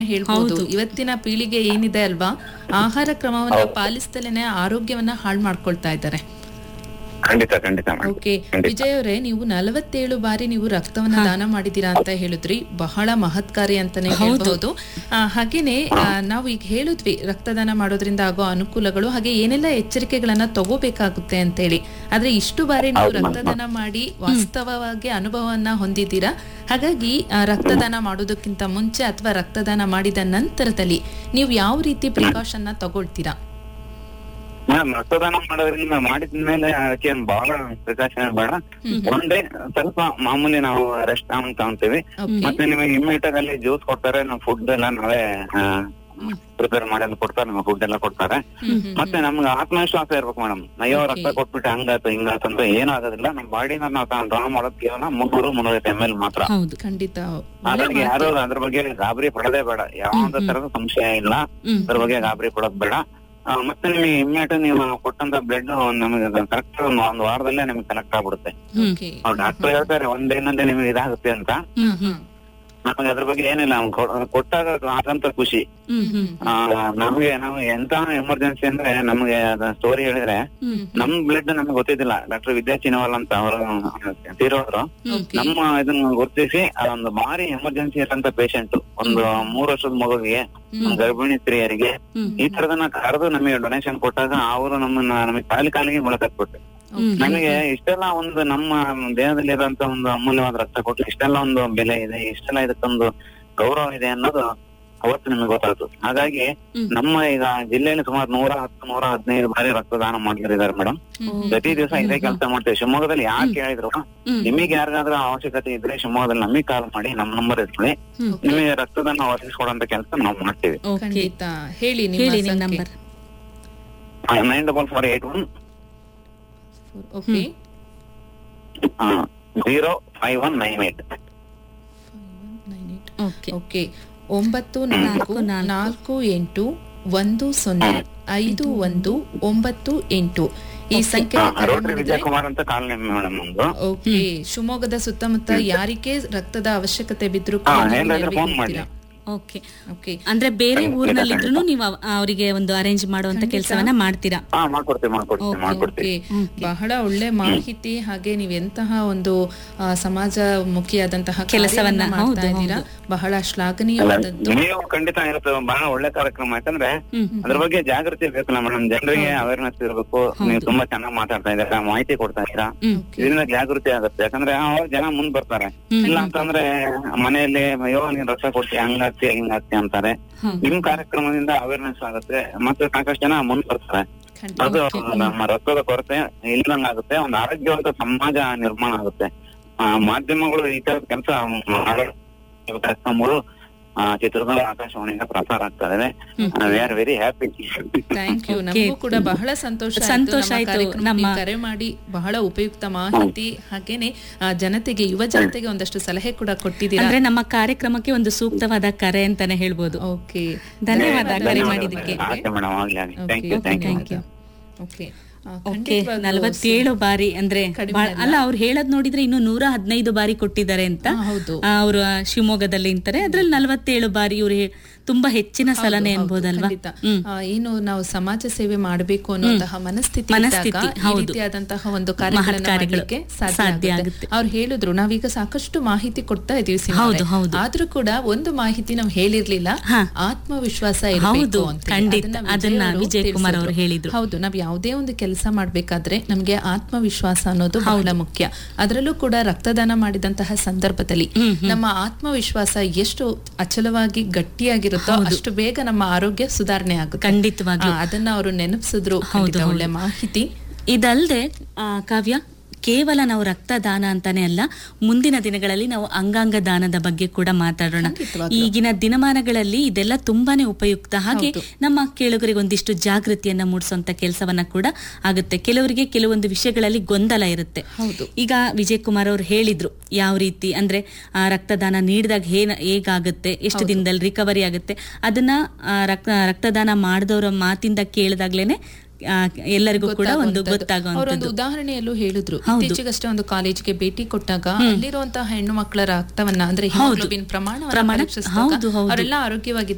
ಹೇಳ್ಬೋದು ಇವತ್ತಿನ ಪೀಳಿಗೆ ಏನಿದೆ ಅಲ್ವಾ ಆಹಾರ ಕ್ರಮವನ್ನ ಪಾಲಿಸ್ದಲೇನೆ ಆರೋಗ್ಯವನ್ನ ಹಾಳು ಮಾಡ್ಕೊಳ್ತಾ ಇದ್ದಾರೆ ಖಂಡಿತ ಖಂಡಿತ ಮೇಡಮ್ ಓಕೆ ವಿಜಯ್ ಅವರೇ ನೀವು ನಲವತ್ತೇಳು ಬಾರಿ ನೀವು ರಕ್ತವನ್ನ ದಾನ ಮಾಡಿದೀರಾ ಅಂತ ಹೇಳಿದ್ರಿ ಬಹಳ ಮಹತ್ಕಾರಿ ಅಂತಾನೆ ಹೇಳ್ಬಹುದು ಆ, ಹಾಗೇನೆ ಆ, ನಾವು ಈಗ ಹೇಳಿದ್ವಿ ರಕ್ತದಾನ ಮಾಡೋದ್ರಿಂದ ಆಗೋ ಅನುಕೂಲಗಳು ಹಾಗೆ ಏನೆಲ್ಲ ಎಚ್ಚರಿಕೆಗಳನ್ನ ತಗೋಬೇಕಾಗುತ್ತೆ ಅಂತ ಹೇಳಿ ಆದ್ರೆ ಇಷ್ಟು ಬಾರಿ ನೀವು ರಕ್ತದಾನ ಮಾಡಿ ವಾಸ್ತವವಾಗಿ ಅನುಭವವನ್ನ ಹೊಂದಿದ್ದೀರಾ ಹಾಗಾಗಿ ಆ, ರಕ್ತದಾನ ಮಾಡೋದಕ್ಕಿಂತ ಮುಂಚೆ ಅಥವಾ ರಕ್ತದಾನ ಮಾಡಿದ ನಂತರದಲ್ಲಿ ನೀವು ಯಾವ ರೀತಿ ಪ್ರಿಕಾಷನ್ ನ ತಗೊಳ್ತೀರಾ ಮೇಡಮ್ ರಕ್ತದಾನ ಮಾಡೋದ್ರಿಂದ ಮಾಡಿದ ಮೇಲೆ ಅದಕ್ಕೆ ಏನ್ ಬಹಳ ಪ್ರಿಕಾಷನ್ ಬೇಡ ಒನ್ ಡೇ ಸ್ವಲ್ಪ ಮಾಮೂಲಿ ನಾವು ರೆಸ್ಟ್ ಅಂತ ಅಂತೀವಿ Okay. ಮತ್ತೆ ನಿಮಗೆ ಇಮ್ಮಿಡಿಯೇಟ್ ಅಲ್ಲಿ ಜ್ಯೂಸ್ ಕೊಡ್ತಾರೆ ನಾವು ಫುಡ್ ಎಲ್ಲ ನಾವೇ ಪ್ರಿಪೇರ್ ಮಾಡಿ ಎಲ್ಲ ಕೊಡ್ತಾರೆ ನಮ್ಮ ಫುಡ್ ಎಲ್ಲ ಕೊಡ್ತಾರೆ ಮತ್ತೆ ನಮ್ಗೆ ಆತ್ಮವಿಶ್ವಾಸ ಇರ್ಬೇಕು ಮೇಡಮ್ ಅಯ್ಯೋ ರಕ್ತ ಕೊಟ್ಬಿಟ್ಟು ಹಂಗಾತು ಹಿಂಗಾತು ಅಂತ ಏನೂ ಆಗೋದಿಲ್ಲ ನಮ್ಮ ಬಾಡಿನ ನಾವು ಡ್ರಾ ಮಾಡೋದು ಕೇವಲ ಮುನ್ನೂರು ಮುನ್ನೂರೈವತ್ತು ಎಮ್ ಎಲ್ ಮಾತ್ರ ಹೌದು ಖಂಡಿತ ಹಾಗಾಗಿ ಯಾರು ಅದ್ರ ಬಗ್ಗೆ ಗಾಬರಿ ಪಡೋದೇ ಬೇಡ ಯಾವ್ದೇ ತರದ ಸಂಶಯ ಇಲ್ಲ ಹ್ಮ್. ಅದ್ರ ಬಗ್ಗೆ ಗಾಬರಿ ಪಡೋದ್ ಬೇಡ ಆ, ಮತ್ತೆ ನಿಮಗೆ ಇಮ್ಮಿಡಿಯೇಟ್ ನೀವು ಕೊಟ್ಟಂತ ಬ್ಲಡ್ ನಮಗೆ ಕರೆಕ್ಟ್ ಒಂದು ವಾರದಲ್ಲೇ ನಿಮ್ಗೆ ಕನೆಕ್ಟ್ ಆಗ್ಬಿಡುತ್ತೆ ಓಕೆ ಅವ್ರು ಡಾಕ್ಟರ್ ಹೇಳ್ತಾರೆ ಒಂದ್ ದಿನದಲ್ಲಿ ನಿಮ್ಗೆ ಇದಾಗುತ್ತೆ ಅಂತ ಹ್ಮ್ ಹ್ಮ್ ನಮಗೆ ಅದ್ರ ಬಗ್ಗೆ ಏನಿಲ್ಲ ಅವ್ನ್ ಕೊ- ಕೊಟ್ಟಾಗ ಆಗಂತ ಖುಷಿ ಹ್ಮ್ ಹ್ಮ್ ಆ, ನಮ್ಗೆ ನಾವು ಎಂತ ಎಮರ್ಜೆನ್ಸಿ ಅಂದ್ರೆ ನಮ್ಗೆ ಸ್ಟೋರಿ ಹೇಳಿದ್ರೆ ಹ್ಮ್ ನಮ್ ಬ್ಲಡ್ ನಮ್ಗೆ ಗೊತ್ತಿದ್ದಿಲ್ಲ ಡಾಕ್ಟರ್ ವಿದ್ಯಾ ಚಿನವಲ್ ಅಂತ ಅವರು ತೀರೋದ್ರು ಓಕೆ ನಮ್ಮ ಇದನ್ನ ಗುರುತಿಸಿ ಒಂದು ಭಾರಿ ಎಮರ್ಜೆನ್ಸಿ ಇರೋಂತ ಪೇಷಂಟ್ ಒಂದು ಮೂರ್ ವರ್ಷದ ಮಗುವಿಗೆ ಗರ್ಭಿಣಿ ಸ್ತ್ರೀಯರಿಗೆ ಹ್ಮ್. ಈ ತರದನ್ನ ಕರೆದು ನಮಗೆ ಡೊನೇಷನ್ ಕೊಟ್ಟಾಗ ಅವರು ನಮ್ಮನ್ನ ನಮಗೆ ಕಾಲಿ ಕಾಲಿಗೆ ಮೊಳಕತ್ಬಿಟ್ಟು ಹ್ಮ್. ನಮಗೆ ಇಷ್ಟೆಲ್ಲ ಒಂದು ನಮ್ಮ ದೇಹದಲ್ಲಿ ಇರುವಂತ ಒಂದು ಅಮೂಲ್ಯವಾದ ರಕ್ತ ಕೊಟ್ಟು ಇಷ್ಟೆಲ್ಲ ಒಂದು ಬೆಲೆ ಇದೆ ಇಷ್ಟೆಲ್ಲ ಇದಕ್ಕೊಂದು ಗೌರವ ಇದೆ ಅನ್ನೋದು ಅವತ್ತು ನಿಮಗೆ ಗೊತ್ತಾಯ್ತು ಹಾಗಾಗಿ ಹ್ಮ್. ನಮ್ಮ ಈಗ ಜಿಲ್ಲೆಯಲ್ಲಿ ಸುಮಾರು ನೂರ ಹತ್ತು ನೂರ ಹದಿನೈದು ಬಾರಿ ರಕ್ತದಾನ ಮಾಡಿದ್ದಾರೆ ಮೇಡಮ್ ಪ್ರತಿ ದಿವಸ ಇದೇ ಕೆಲಸ ಮಾಡ್ತೇವೆ ಶಿವಮೊಗ್ಗದಲ್ಲಿ ಯಾಕೆ ಹೇಳಿದ್ರು ಹ್ಮ್. ನಿಮಗೆ ಯಾರಿಗಾದ್ರೂ ಅವಶ್ಯಕತೆ ಇದ್ರೆ ಶಿವಮೊಗ್ಗದಲ್ಲಿ ನಮಗೆ ಕಾಲ್ ಮಾಡಿ ನಮ್ಮ ನಂಬರ್ ಇಟ್ಕೊಳ್ಳಿ ಹ್ಮ್. ನಿಮಗೆ ರಕ್ತದಾನ ಒದಗಿಸ್ಕೊಡುವಂತ ಕೆಲಸ ನಾವು ಮಾಡ್ತೀವಿ ಓಕೆ ಖಂಡಿತ ಹೇಳಿ ಹೇಳಿ ನಿಮ್ಮ ನಿಮ್ number nine double four eight one okay zero five one nine eight okay okay ಒಂಬತ್ತು ನಾಲ್ಕು ನಾಲ್ಕು. ನಾಲ್ಕು ಎಂಟು ಒಂದು ಸೊನ್ನೆ ಐದು ಒಂದು ಒಂಬತ್ತು ಎಂಟು ಈ ಸಂಖ್ಯೆ ರೋಟರಿ ವಿಜಯಕುಮಾರ್ ಅಂತ ಕಾಲನಿ ಮೇಡಮ್ ನಮ್ದು ಓಕೆ ಶಿವಮೊಗ್ಗದ ಸುತ್ತಮುತ್ತ ಯಾರಿಗೆ ರಕ್ತದ ಅವಶ್ಯಕತೆ ಬಿದ್ರು ಹಾ, ಕೂಡ ನೀವು ಏನಾದ್ರೂ ನೆರವಿಗೆ phone ಮಾಡಿ. ನಿಲ್ತೀರಾ? ಓಕೆ ಓಕೆ ಅಂದ್ರೆ ಬೇರೆ ಊರಿನಲ್ಲಿದ್ರು ನೀವು ಅವ್- ಅವರಿಗೆ ಒಂದು ಅರೇಂಜ್ ಮಾಡುವಂತ ಕೆಲಸವನ್ನ ಮಾಡ್ತೀರಾ ಹಾ ಮಾಡ್ಕೊಡ್ತೀವಿ ಮಾಡ್ಕೊಡ್ತೀವಿ Okay, ಮಾಡ್ಕೊಡ್ತೀವಿ ಓಕೆ ಬಹಳ ಒಳ್ಳೆ ಮಾಹಿತಿ ಹಾಗೆ ನೀವೆಂತಹ ಒಂದು ಆ, ಸಮಾಜಮುಖಿಯಾದಂತಹ ಕೆಲಸವನ್ನ, ಕಾರ್ಯವನ್ನ ಮಾಡ್ತಾ ಹೌದು, ಇದ್ದೀರಾ ಬಹಳ ಶ್ಲಾಘನೀಯವಾದದ್ದು ನೀವು ಖಂಡಿತ ಇರುತ್ತೆ ಬಹಳ ಒಳ್ಳೆ ಕಾರ್ಯಕ್ರಮ ಯಾಕಂದ್ರೆ ಹ್ಮ್ ಅದ್ರ ಬಗ್ಗೆ ಜಾಗೃತಿ ಬೇಕಲ್ಲ ಮೇಡಮ್ ಜನರಿಗೆ ಅವೇರ್ನೆಸ್ ಇರಬೇಕು ನೀವು ತುಂಬಾ ಚೆನ್ನಾಗಿ ಮಾತಾಡ್ತಾ ಇದ್ದೀರಾ ಮಾಹಿತಿ ಕೊಡ್ತಾ ಇದ್ದೀರಾ ಹ್ಮ್ ಇದರಿಂದ ಜಾಗೃತಿ ಆಗುತ್ತೆ ಯಾಕಂದ್ರೆ ಅವ್ರ ಜನ ಮುಂದ್ ಬರ್ತಾರೆ ಇಲ್ಲ ಅಂತಂದ್ರೆ ಮನೆಯಲ್ಲಿ ಅಯ್ಯೋ ನೀನ್ ರಸ ಕೊಡ್ತೀಯ ಹಂಗಾಗ್ತೀಯ ಹಿಂಗಾಗ್ತೀಯ ಅಂತಾರೆ ಹೌದು. ನಿಮ್ ಕಾರ್ಯಕ್ರಮದಿಂದ ಅವೇರ್ನೆಸ್ ಆಗುತ್ತೆ ಮತ್ತೆ ಸಾಕಷ್ಟು ಜನ ಮುಂದ್ ಬರ್ತಾರೆ ಖಂಡಿತ ಅದು ನಮ್ಮ ರಕ್ತದ ಕೊರತೆ ಇಲ್ದಂಗ್ ಆಗುತ್ತೆ ಒಂದು ಆರೋಗ್ಯವಂತ ಸಮಾಜ ನಿರ್ಮಾಣ ಆಗುತ್ತೆ ಆ, ಮಾಧ್ಯಮಗಳು ಈ ತರ ಕೆಲಸ ಕಾರ್ಯಕ್ರಮಗಳು ಆ, ಚಿತ್ರದುರ್ಗ ಆಕಾಶವಾಣಿಯಿಂದ ಪ್ರಸಾರ ಆಗ್ತಾ ಇದೆ we are very happy thank you ನಮಗೂ ಕೂಡ ಬಹಳ ಸಂತೋಷ ಆಯ್ತು. ಸಂತೋಷ ನಮ್ಮ ಆಯ್ತು. ಕಾರ್ಯಕ್ರಮಕ್ಕೆ ನಮ್ಮ- ನೀವು ಕರೆ ಮಾಡಿ ಬಹಳ ಉಪಯುಕ್ತ ಮಾಹಿತಿ ಹಾಗೇನೆ ಆ, ಜನತೆಗೆ ಯುವ ಜನತೆಗೆ ಒಂದಷ್ಟು ಸಲಹೆ ಕೂಡ ಕೊಟ್ಟಿದ್ದೀರಾ ಅಂದ್ರೆ ನಮ್ಮ ಕಾರ್ಯಕ್ರಮಕ್ಕೆ ಒಂದು ಸೂಕ್ತವಾದ ಕರೆ ಅಂತಾನೆ ಹೇಳ್ಬೋದು ಓಕೆ ಧನ್ಯವಾದ ಕರೆ ಮಾಡಿದ್ದಕ್ಕೆ ಆಯ್ತು ಮೇಡಮ್ ಆಗ್ಲಿ ಆಗ್ಲಿ thank you thank you thank you okay ಆ, ಓಕೆ ಖಂಡಿತವಾಗ್ಲೂ ನಲವತ್ತೇಳು ಬಾರಿ ಅಂದ್ರೆ ಕಡಿಮೆ ಬಾಳ್- ಅಲ್ಲ ಅವ್ರು ಹೇಳದ್ ನೋಡಿದ್ರೆ ಇನ್ನು ನೂರ ಹದಿನೈದು ಬಾರಿ ಕೊಟ್ಟಿದ್ದಾರೆ ಅಂತ ಹಾ, ಹೌದು ಅವರು ಶಿವಮೊಗ್ಗದಲ್ಲಿ ಅಂತಾರೆ ಅದ್ರಲ್ಲಿ ನಲವತ್ತೇಳು ಬಾರಿ ಇವ್ರು ಹೇ- ತುಂಬಾ ಹೆಚ್ಚಿನ ಸಲನೆ ಹೌದು, ಅನ್ಬೋದಲ್ವಾ ಖಂಡಿತ. ಹ್ಮ್ ಆ, ಏನು ನಾವು ಸಮಾಜ ಸೇವೆ ಮಾಡಬೇಕು ಅನ್ನುವಂತಹ ಮನಸ್ಥಿತಿ ಮನಸ್ಥಿತಿ, ಇದ್ದಾಗ ಈ ಹೌದು. ರೀತಿಯಾದಂತಹ ಒಂದು ಕಾರ್ಯಗಳನ್ನ ಮಹತ್ ಕಾರ್ಯಗಳು ಮಾಡ್ಲಿಕ್ಕೆ ಸಾಧ್ಯ ಸಾಧ್ಯ ಆಗುತ್ತೆ ಆಗುತ್ತೆ. ಅವ್ರು ಹೇಳಿದ್ರು ನಾವೀಗ ಸಾಕಷ್ಟು ಮಾಹಿತಿ ಕೊಡ್ತಾ ಇದೀವಿ ಸಿಂಹ ಹೌದು, ಅವರೇ. ಹೌದು. ಆದ್ರೂ ಕೂಡ ಒಂದು ಮಾಹಿತಿ ನಾವು ಹೇಳಿರ್ಲಿಲ್ಲ ಹಾ. ಆತ್ಮವಿಶ್ವಾಸ ಹೌದು, ಇರಬೇಕು ಅಂತ ಖಂಡಿತ. ಅದನ್ನ ಅದನ್ನ ವಿಜಯ್ ಅವರು ವಿಜಯ್ ಕುಮಾರ್ ಅವರು ತಿಳಿಸಿದ್ರು. ಹೇಳಿದ್ರು. ಹೌದು ನಾವ್ ಯಾವುದೇ ಒಂದು ಕೆಲಸ ಮಾಡ್ಬೇಕಾದ್ರೆ ನಮ್ಗೆ ಆತ್ಮವಿಶ್ವಾಸ ಅನ್ನೋದು ಬಹಳ ಮುಖ್ಯ ಅದರಲ್ಲೂ ಕೂಡ ರಕ್ತದಾನ ಮಾಡಿದಂತಹ ಸಂದರ್ಭದಲ್ಲಿ ನಮ್ಮ ಆತ್ಮವಿಶ್ವಾಸ ಎಷ್ಟು ಅಚಲವಾಗಿ ಗಟ್ಟಿಯಾಗಿರುತ್ತೋ ಅಷ್ಟು ಬೇಗ ನಮ್ಮ ಆರೋಗ್ಯ ಸುಧಾರಣೆ ಆಗುತ್ತೆ ಖಂಡಿತವಾಗ್ಲೂ. ಆ, ಅದನ್ನ ಅವರು ನೆನಪಿಸಿದ್ರು ಖಂಡಿತ ಒಳ್ಳೆ ಮಾಹಿತಿ ಇದಲ್ದೆ ಆ, ಕಾವ್ಯ ಕೇವಲ ನಾವು ರಕ್ತದಾನ ಅಂತಾನೆ ಅಲ್ಲ ಮುಂದಿನ ದಿನಗಳಲ್ಲಿ ನಾವು ಅಂಗಾಂಗ ದಾನದ ಬಗ್ಗೆ ಕೂಡ ಮಾತಾಡೋಣ ಖಂಡಿತವಾಗ್ಲೂ. ಈಗಿನ ದಿನಮಾನಗಳಲ್ಲಿ ಇದೆಲ್ಲ ತುಂಬಾನೇ ಉಪಯುಕ್ತ ಹಾಗೆ ನಮ್ಮ ಕೇಳುಗರಿಗೆ ಒಂದಿಷ್ಟು ಜಾಗೃತಿಯನ್ನ ಮೂಡಿಸುವಂತ ಕೆಲಸವನ್ನ ಕೂಡ ಆಗುತ್ತೆ ಕೆಲವರಿಗೆ ಕೆಲವೊಂದು ವಿಷಯಗಳಲ್ಲಿ ಗೊಂದಲ ಇರುತ್ತೆ ಹೌದು. ಈಗ ವಿಜಯ್ ಕುಮಾರ್ ಅವರು ಹೇಳಿದ್ರು ಯಾವ ರೀತಿ ಅಂದ್ರೆ ಆ, ರಕ್ತದಾನ ನೀಡಿದಾಗ ಏನ್ ಹೇಗಾಗುತ್ತೆ ಎಷ್ಟು ದಿನದಲ್ಲಿ ರಿಕವರಿ ಆಗುತ್ತೆ ಅದನ್ನ ಆ, ರಕ್ತ ರಕ್ತದಾನ ಮಾಡಿದವರ ಮಾತಿಂದ ಕೇಳಿದಾಗ್ಲೇನೆ ಆ, ಎಲ್ಲರಿಗೂ ಕೂಡ ಒಂದು ಅವರೊಂದು ಗೊತ್ತಾಗುವಂತದ್ದು ಉದಾಹರಣೆಯಲ್ಲೂ ಹೇಳಿದ್ರು ಇತ್ತೀಚೆಗಷ್ಟೇ ಒಂದು ಕಾಲೇಜಿಗೆ ಭೇಟಿ ಕೊಟ್ಟಾಗ ಅಲ್ಲಿರುವಂತಹ ಹೆಣ್ಣು ಮಕ್ಕಳ ರಕ್ತವನ್ನ ಅಂದ್ರೆ ಹಿಮೋಗ್ಲೋಬಿನ್ ಪ್ರಮಾಣವನ್ನ ಪ್ರಮಾಣ- ಪರೀಕ್ಷಿಸಿದಾಗ ಹೌದು, ಹೌದು. ಅವರೆಲ್ಲ ಆರೋಗ್ಯವಾಗಿ